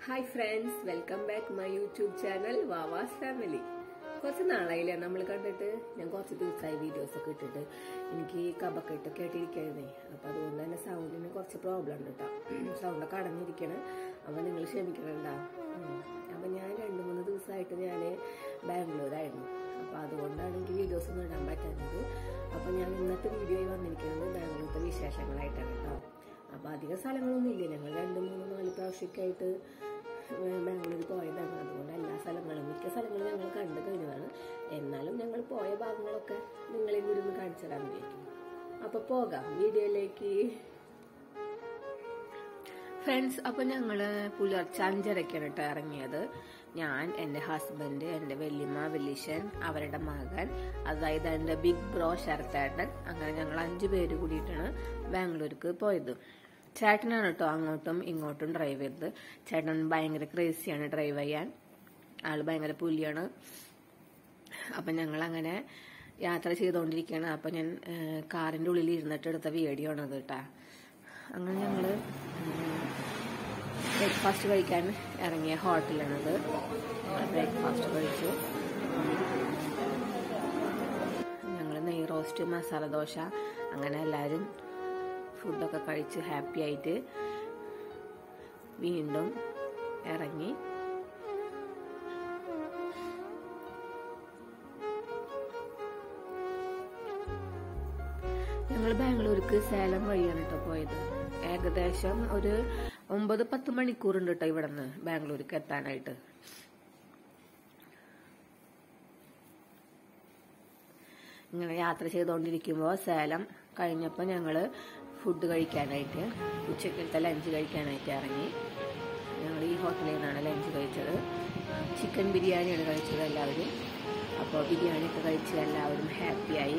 Hi friends welcome back my YouTube channel Vava's family കുറച്ച് നാളായില്ലേ നമ്മൾ കണ്ടിട്ട് ഞാൻ കുറച്ച് ദിവസമായി വീഡിയോസ് ഒക്കെ ഇട്ടിട്ട് എനിക്ക് കബക്കെട്ട് കേട്ടിരിക്കായിരുന്നേ അപ്പൊ അതുകൊണ്ട് തന്നെ സൗണ്ടിന് കുറച്ച് പ്രോബ്ലം ഉണ്ട് കേട്ടോ സൗണ്ടൊക്കെ അടഞ്ഞിരിക്കണം അപ്പൊ നിങ്ങൾ ക്ഷമിക്കണണ്ടാ ഉം. അപ്പൊ ഞാൻ രണ്ടു മൂന്ന് ദിവസമായിട്ട് ഞാൻ ബാംഗ്ലൂരായിരുന്നു അപ്പൊ അതുകൊണ്ടാണ് എനിക്ക് വീഡിയോസ് ഒന്നും ഇടാൻ പറ്റാത്തത് അപ്പൊ ഞാൻ ഇന്നത്തെ വീഡിയോയിൽ വന്നിരിക്കുന്നത് ബാംഗ്ലൂരത്തെ വിശേഷങ്ങളായിട്ടാണ് കേട്ടോ അപ്പൊ അധികം സ്ഥലങ്ങളൊന്നും ഇല്ല ഞങ്ങൾ രണ്ട് മൂന്ന് നാല് പ്രാവശ്യമൊക്കെ ആയിട്ട് ബാംഗ്ലൂർ പോയതാണ് അതുകൊണ്ട് എല്ലാ സ്ഥലങ്ങളും മിക്ക സ്ഥലങ്ങളും ഞങ്ങൾ കണ്ടു കഴിഞ്ഞതാണ് എന്നാലും ഞങ്ങൾ പോയ ഭാഗങ്ങളൊക്കെ നിങ്ങളെ കൂടി ഒന്ന് കാണിച്ചു തരാൻ വിചാരിക്കും അപ്പൊ പോകാം വീഡിയോയിലേക്ക് ഫ്രണ്ട്സ് അപ്പൊ ഞങ്ങള് പുലർച്ചെ അഞ്ചരക്കാണ് കേട്ടോ ഇറങ്ങിയത് ഞാൻ എന്റെ ഹസ്ബൻഡ് എന്റെ വല്യമ്മ വല്യശൻ അവരുടെ മകൻ അതായത് എന്റെ ബിഗ് ബ്രോ ശരത്തേട്ടൻ അങ്ങനെ ഞങ്ങൾ അഞ്ചു പേര് കൂടിയിട്ടാണ് ബാംഗ്ലൂർക്ക് പോയത് ചേട്ടനാണ് കേട്ടോ അങ്ങോട്ടും ഇങ്ങോട്ടും ഡ്രൈവ് ചെയ്തത് ചേട്ടൻ ഭയങ്കര ക്രേസിയാണ് ഡ്രൈവ് ചെയ്യാൻ ആള് ഭയങ്കര പുലിയാണ് അപ്പൊ ഞങ്ങൾ അങ്ങനെ യാത്ര ചെയ്തുകൊണ്ടിരിക്കുകയാണ് അപ്പൊ ഞാൻ ഏഹ്, കാറിന്റെ ഉള്ളിൽ ഇരുന്നിട്ട് എടുത്ത വീഡിയോ ആണത് കേട്ടാ അങ്ങനെ ഞങ്ങള് ബ്രേക്ക്ഫാസ്റ്റ് കഴിക്കാൻ ഇറങ്ങിയ ഹോട്ടലാണത് ബ്രേക്ക്ഫാസ്റ്റ് കഴിച്ചു ഞങ്ങൾ നെയ് റോസ്റ്റ് മസാല ദോശ അങ്ങനെ എല്ലാവരും ഫുഡൊക്കെ കഴിച്ച് ഹാപ്പി ആയിട്ട് വീണ്ടും ഇറങ്ങി ഞങ്ങൾ ബാംഗ്ലൂർക്ക് സേലം വഴിയാണ് കേട്ടോ പോയത് ഏകദേശം ഒരു ഒമ്പത് പത്ത് മണിക്കൂറുണ്ട് കേട്ടോ ഇവിടെ നിന്ന് ബാംഗ്ലൂർക്ക് എത്താനായിട്ട് ഇങ്ങനെ യാത്ര ചെയ്തുകൊണ്ടിരിക്കുമ്പോൾ സേലം കഴിഞ്ഞപ്പോൾ ഞങ്ങൾ ഫുഡ് കഴിക്കാനായിട്ട് ഉച്ചക്കലത്തെ ലഞ്ച് കഴിക്കാനായിട്ട് ഇറങ്ങി ഞങ്ങൾ ഈ ഹോട്ടലിൽ നിന്നാണ് ലഞ്ച് കഴിച്ചത് ചിക്കൻ ബിരിയാണിയാണ് കഴിച്ചത് എല്ലാവരും അപ്പോൾ ബിരിയാണിയൊക്കെ കഴിച്ച് എല്ലാവരും ഹാപ്പിയായി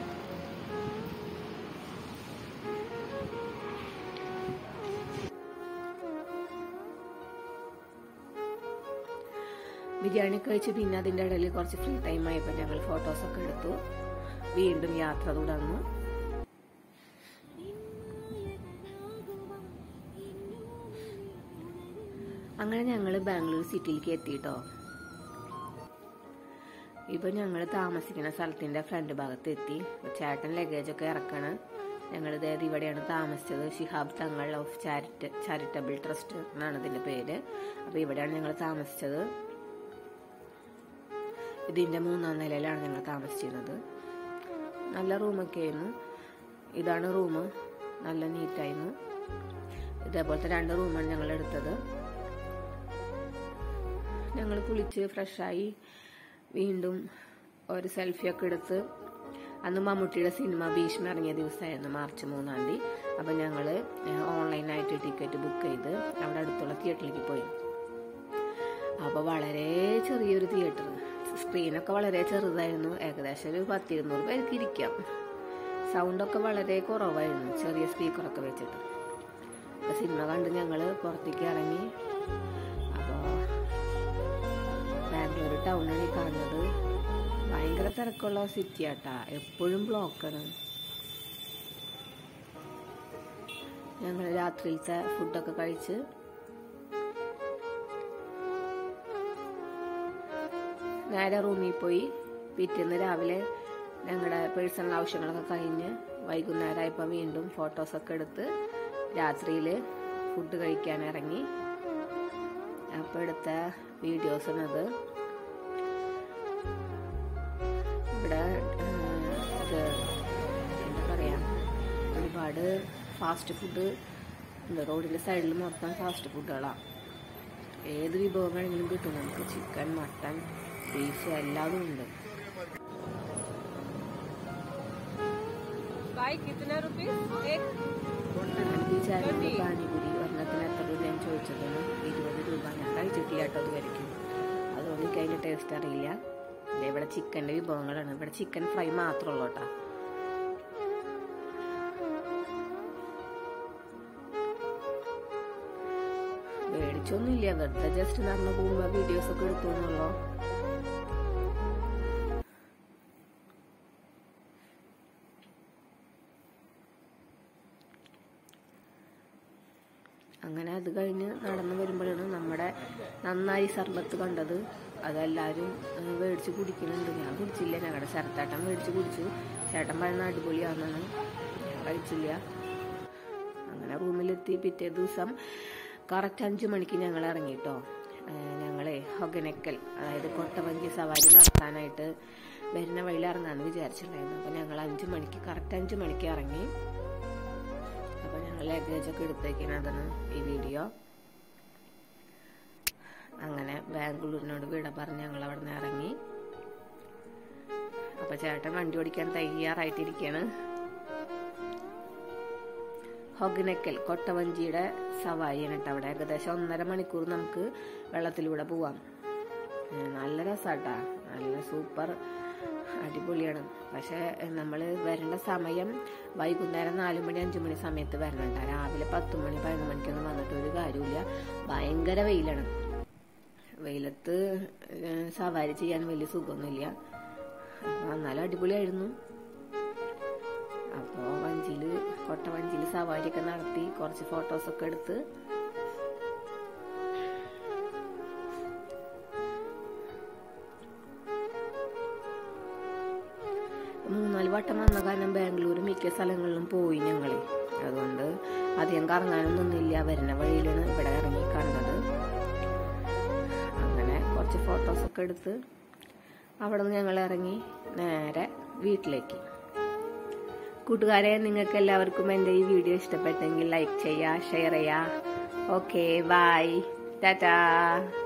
ബിരിയാണി കഴിച്ച് പിന്നെ അതിൻ്റെ ഇടയിൽ കുറച്ച് ഫ്രീ ടൈം ആയപ്പോൾ ഞങ്ങൾ ഫോട്ടോസൊക്കെ എടുത്തു വീണ്ടും യാത്ര തുടർന്നു അങ്ങനെ ഞങ്ങൾ ബാംഗ്ലൂർ സിറ്റിയിലേക്ക് എത്തിട്ടോ ഇപ്പൊ ഞങ്ങൾ താമസിക്കുന്ന സ്ഥലത്തിന്റെ ഫ്രണ്ട് ഭാഗത്ത് എത്തി ഇപ്പൊ ചേട്ടൻ ലഗേജ് ഒക്കെ ഇറക്കാണ് ഞങ്ങൾ ഇതേത് ഇവിടെയാണ് താമസിച്ചത് ഷിഹാബ് തങ്ങൾ ഓഫ് ചാരിറ്റ ചാരിറ്റബിൾ ട്രസ്റ്റ് എന്നാണ് ഇതിന്റെ പേര് അപ്പൊ ഇവിടെയാണ് ഞങ്ങൾ താമസിച്ചത് ഇതിന്റെ മൂന്നാം നിലയിലാണ് ഞങ്ങൾ താമസിച്ചിരുന്നത് നല്ല റൂമൊക്കെ ആയിരുന്നു ഇതാണ് റൂം നല്ല നീറ്റായിരുന്നു ഇതേപോലത്തെ രണ്ട് റൂമാണ് ഞങ്ങൾ എടുത്തത് ഞങ്ങൾ കുളിച്ച് ഫ്രഷായി വീണ്ടും ഒരു സെൽഫിയൊക്കെ എടുത്ത് അന്ന് മമ്മൂട്ടിയുടെ സിനിമ ഭീഷ്മ ഇറങ്ങിയ ദിവസമായിരുന്നു മാർച്ച് മൂന്നാം തീയതി അപ്പം ഞങ്ങൾ ഓൺലൈനായിട്ട് ടിക്കറ്റ് ബുക്ക് ചെയ്ത് അവിടെ അടുത്തുള്ള തിയേറ്ററിലേക്ക് പോയി അപ്പോൾ വളരെ ചെറിയൊരു തിയേറ്റർ സ്ക്രീനൊക്കെ വളരെ ചെറുതായിരുന്നു ഏകദേശം ഒരു പത്തിരുന്നൂറ് പേർക്ക് ഇരിക്കാം സൗണ്ടൊക്കെ വളരെ കുറവായിരുന്നു ചെറിയ സ്പീക്കറൊക്കെ വെച്ചിട്ട് അപ്പോൾ സിനിമ കണ്ട് ഞങ്ങൾ പുറത്തേക്ക് ഇറങ്ങി അപ്പോൾ ബാംഗ്ലൂർ ടൗണാണ് ഈ കാണുന്നത് ഭയങ്കര തിരക്കുള്ള സിറ്റി ആട്ടാ എപ്പോഴും ബ്ലോക്കാണ് ഞങ്ങൾ രാത്രിയിലത്തെ ഫുഡൊക്കെ കഴിച്ച് നേരെ റൂമിൽ പോയി പിറ്റേന്ന് രാവിലെ ഞങ്ങളുടെ പേഴ്സണൽ ആവശ്യങ്ങളൊക്കെ കഴിഞ്ഞ് വൈകുന്നേരമായപ്പോൾ വീണ്ടും ഫോട്ടോസൊക്കെ എടുത്ത് രാത്രിയിൽ ഫുഡ് കഴിക്കാൻ ഇറങ്ങി അപ്പോൾ എടുത്ത വീഡിയോസാണത് ഇവിടെ ഏഹ്, ഇത് എന്താ പറയാ ഒരുപാട് ഫാസ്റ്റ് ഫുഡ് ഉണ്ട് റോഡിന്റെ സൈഡിൽ മൊത്തം ഫാസ്റ്റ് ഫുഡുകളാണ് ഏത് വിഭവം വേണമെങ്കിലും കിട്ടും നമുക്ക് ചിക്കൻ മട്ടൺ ബീഫ് എല്ലാതും ഉണ്ട് भाई कितने रुपीस एक ഈ ചാനലിൽ പാനിപുരി ഒരെണ്ണത്തിന് എത്ര രൂപയാണ് ചോദിച്ചതിന് ഇരുപത് രൂപ ഞാൻ കഴിച്ചിട്ടില്ല കേട്ടോ അത് വരയ്ക്കും അതുകൊണ്ട് എനിക്ക് അതിൻ്റെ ടേസ്റ്റ് അറിയില്ല ദേ ഇവിടെ ചിക്കൻ്റെ വിഭവങ്ങളാണ് ഇവിടെ ചിക്കൻ ഫ്രൈ മാത്രമേ ഉള്ളൂ കേട്ടോ മേടിച്ചൊന്നുമില്ല വെറുതെ ജസ്റ്റ് നടന്നു പോകുമ്പോൾ വീഡിയോസ് ഒക്കെ എടുത്തു എന്നുള്ളൂ അങ്ങനെ അത് കഴിഞ്ഞ് നടന്നു വരുമ്പോഴാണ് നമ്മുടെ നന്നായി സർബത്ത് കണ്ടത് അതെല്ലാവരും ഏഹ്, മേടിച്ച് കുടിക്കുന്നുണ്ട് ഞാൻ കുടിച്ചില്ല ഞങ്ങളുടെ ശരത്തേട്ടൻ മേടിച്ച് കുടിച്ചു ചേട്ടൻ പറയുന്ന അടിപൊളിയാണെന്നാണ് ഞാൻ കഴിച്ചില്ല അങ്ങനെ റൂമിലെത്തി പിറ്റേ ദിവസം കറക്റ്റ് അഞ്ചു മണിക്ക് ഞങ്ങൾ ഇറങ്ങിട്ടോ ഞങ്ങളെ ഹൊഗനക്കൽ അതായത് കൊട്ടവഞ്ചി സവാരി നടത്താനായിട്ട് വരുന്ന വഴിയിൽ ഇറങ്ങാന്ന് വിചാരിച്ചിട്ടുണ്ടായിരുന്നു അപ്പൊ ഞങ്ങൾ അഞ്ചു മണിക്ക് കറക്റ്റ് അഞ്ചു മണിക്ക് ഇറങ്ങി അപ്പൊ ഞങ്ങൾ ലഗേജ് ഒക്കെ എടുത്തേക്കാണ് അതാണ് ഈ വീഡിയോ അങ്ങനെ ബാംഗ്ലൂരിനോട് വിട പറഞ്ഞ് ഞങ്ങൾ അവിടെ നിന്ന് ഇറങ്ങി അപ്പൊ ചേട്ടൻ വണ്ടി ഓടിക്കാൻ തയ്യാറായിട്ടിരിക്കുകയാണ് ഹൊഗനക്കൽ കൊട്ടവഞ്ചിയുടെ സവാരിയാണ് കേട്ടോ അവിടെ ഏകദേശം ഒന്നര മണിക്കൂർ നമുക്ക് വെള്ളത്തിലൂടെ പോവാം ഏഹ് നല്ല രസാട്ടാ നല്ല സൂപ്പർ അടിപൊളിയാണ് പക്ഷെ നമ്മൾ വരേണ്ട സമയം വൈകുന്നേരം നാല് മണി അഞ്ചു മണി സമയത്ത് വരണണ്ട രാവിലെ പത്ത് മണി പതിനൊന്ന് മണിക്കൊന്നും വന്നിട്ട് ഒരു കാര്യമില്ല ഭയങ്കര വെയിലാണ് വെയിലത്ത് ഏഹ് സവാരി ചെയ്യാൻ വലിയ സുഖമൊന്നുമില്ല അപ്പൊ എന്നാലും അടിപൊളിയായിരുന്നു അപ്പോൾ വഞ്ചിയിൽ കൊട്ട വഞ്ചിയിൽ സവാരിയൊക്കെ നടത്തി കുറച്ച് ഫോട്ടോസൊക്കെ എടുത്ത് മൂന്നാല് വട്ടം വന്ന കാരണം ബാംഗ്ലൂർ മിക്ക സ്ഥലങ്ങളിലും പോയി ഞങ്ങള് അതുകൊണ്ട് അധികം കറങ്ങാനൊന്നും നിന്നില്ല വരുന്ന വഴിയിലാണ് ഇവിടെ ഇറങ്ങി കണ്ടത് അങ്ങനെ കുറച്ച് ഫോട്ടോസൊക്കെ എടുത്ത് അവിടെ നിന്ന് ഞങ്ങൾ ഇറങ്ങി നേരെ വീട്ടിലേക്ക് കൂട്ടുകാരെ നിങ്ങൾക്ക് എല്ലാവർക്കും എൻ്റെ ഈ വീഡിയോ ഇഷ്ടപ്പെട്ടെങ്കിൽ ലൈക്ക് ചെയ്യുക ഷെയർ ചെയ്യുക ഓക്കെ ബൈ ടാറ്റാ